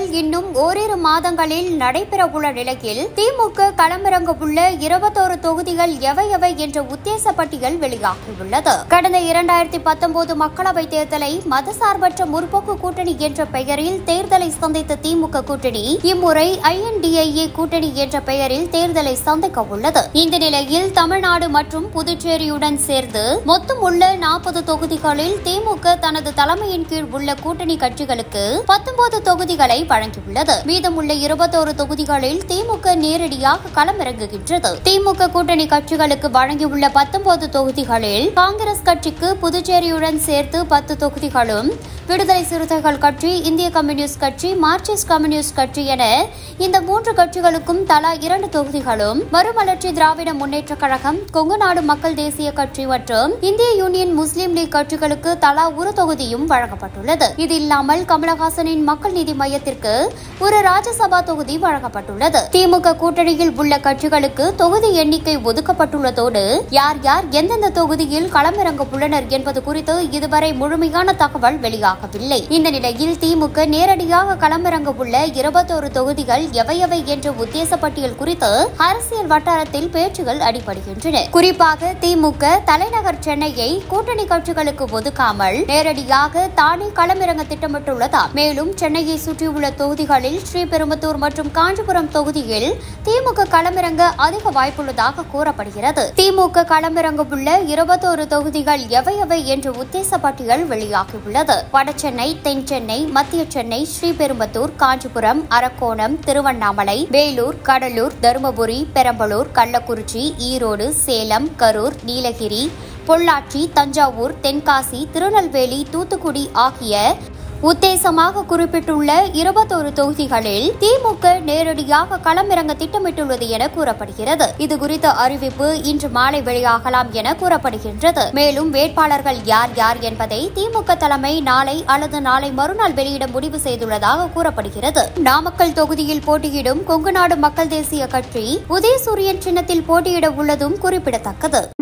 இன்னும் ஓரிரு மாதங்களில் நடைபெறவுள்ள நிலையில் திமுக களமிறங்க உள்ள இருபத்தோரு தொகுதிகள் எவை எவை என்ற உத்தேச பட்டியல் வெளியாகியுள்ளது கடந்த இரண்டாயிரத்தி பத்தொன்பது மக்களவைத் தேர்தலை மதசார்பற்ற முற்போக்கு கூட்டணி என்ற பெயரில் தேர்தலை சந்தித்த திமுக கூட்டணி இம்முறை ஐஎன்டிஐஏ கூட்டணி என்ற பெயரில் தேர்தலை சந்திக்க உள்ளது இந்த நிலையில் தமிழ்நாடு மற்றும் புதுச்சேரியுடன் சேர்ந்து மொத்தம் உள்ள நாற்பது தொகுதிகளில் திமுக தனது தலைமையின் கீழ் உள்ள கூட்டணி கட்சிகளுக்கு பத்தொன்பது தொகுதிகளை வழங்கியுள்ளது மீதமுள்ள இருபத்தோரு தொகுதிகளில் திமுக நேரடியாக களமிறங்குகின்றது திமுக கூட்டணி கட்சிகளுக்கு வழங்கியுள்ள பத்தொன்பது தொகுதிகளில் காங்கிரஸ் கட்சிக்கு புதுச்சேரியுடன் சேர்த்து பத்து தொகுதிகளும் விடுதலை சிறுத்தைகள் கட்சி இந்திய கம்யூனிஸ்ட் கட்சி மார்க்சிஸ்ட் கம்யூனிஸ்ட் கட்சி என இந்த மூன்று கட்சிகளுக்கும் தலா இரண்டு தொகுதிகளும் மறுமலர்ச்சி திராவிட முன்னேற்ற கழகம் கொங்கு நாடு மக்கள் தேசிய கட்சி மற்றும் இந்திய யூனியன் முஸ்லீம் லீக் கட்சிகளுக்கு தலா ஒரு தொகுதியும் வழங்கப்பட்டுள்ளது இது இல்லாமல் கமலஹாசனின் மக்கள் நீதி மையத்திற்கு ஒரு ராஜ்யசபா தொகுதி வழங்கப்பட்டுள்ளது திமுக கூட்டணியில் உள்ள கட்சிகளுக்கு தொகுதி எண்ணிக்கை ஒதுக்கப்பட்டுள்ளதோடு யார் யார் எந்தெந்த தொகுதியில் களமிறங்க உள்ளனர் என்பது குறித்து இதுவரை முழுமையான தகவல் வெளியாகவில்லை இந்த நிலையில் திமுக நேரடியாக களமிறங்க உள்ள இருபத்தோரு தொகுதிகள் எவையவை என்ற உத்தேச பட்டியல் குறித்து அரசியல் வட்டாரத்தில் பேச்சுகள் அடிபடுகின்றன குறிப்பாக திமுக தலைநகர் சென்னையை கூட்டணி கட்சிகளுக்கு ஒதுக்காமல் நேரடியாக தானே களமிறங்க திட்டமிட்டுள்ளதால் மேலும் சென்னையை சுற்றியுள்ள தொகுதிகளில் ஸ்ரீபெரும்புத்தூர் மற்றும் காஞ்சிபுரம் தொகுதியில் திமுக களமிறங்க அதிக வாய்ப்புள்ளதாக கூறப்படுகிறது திமுக களமிறங்க உள்ள இருபத்தோரு தொகுதிகள் எவையவை என்ற உத்தேச பட்டியல் வெளியாகியுள்ளது வடசென்னை தென் சென்னை மத்திய சென்னை ஸ்ரீபெரும்புத்தூர் காஞ்சிபுரம் அரக்கோணம் திருவண்ணாமலை வேலூர் கடலூர் தருமபுரி பெரம்பலூர் கள்ளக்குறிச்சி ஈரோடு சேலம் கரூர் நீலகிரி பொள்ளாச்சி தஞ்சாவூர் தென்காசி திருநெல்வேலி தூத்துக்குடி ஆகிய உத்தேசமாக குறிப்பிட்டுள்ள இருபத்தோரு தொகுதிகளில் திமுக நேரடியாக களமிறங்க திட்டமிட்டுள்ளது என கூறப்படுகிறது இது குறித்த அறிவிப்பு இன்று மாலை வெளியாகலாம் என கூறப்படுகின்றது மேலும் வேட்பாளர்கள் யார் யார் என்பதை திமுக தலைமை நாளை அல்லது நாளை மறுநாள் வெளியிட முடிவு செய்துள்ளதாக கூறப்படுகிறது நாமக்கல் தொகுதியில் போட்டியிடும் கொங்குநாடு மக்கள் தேசிய கட்சி உதயசூரியன் சின்னத்தில் போட்டியிட உள்ளதும் குறிப்பிடத்தக்கது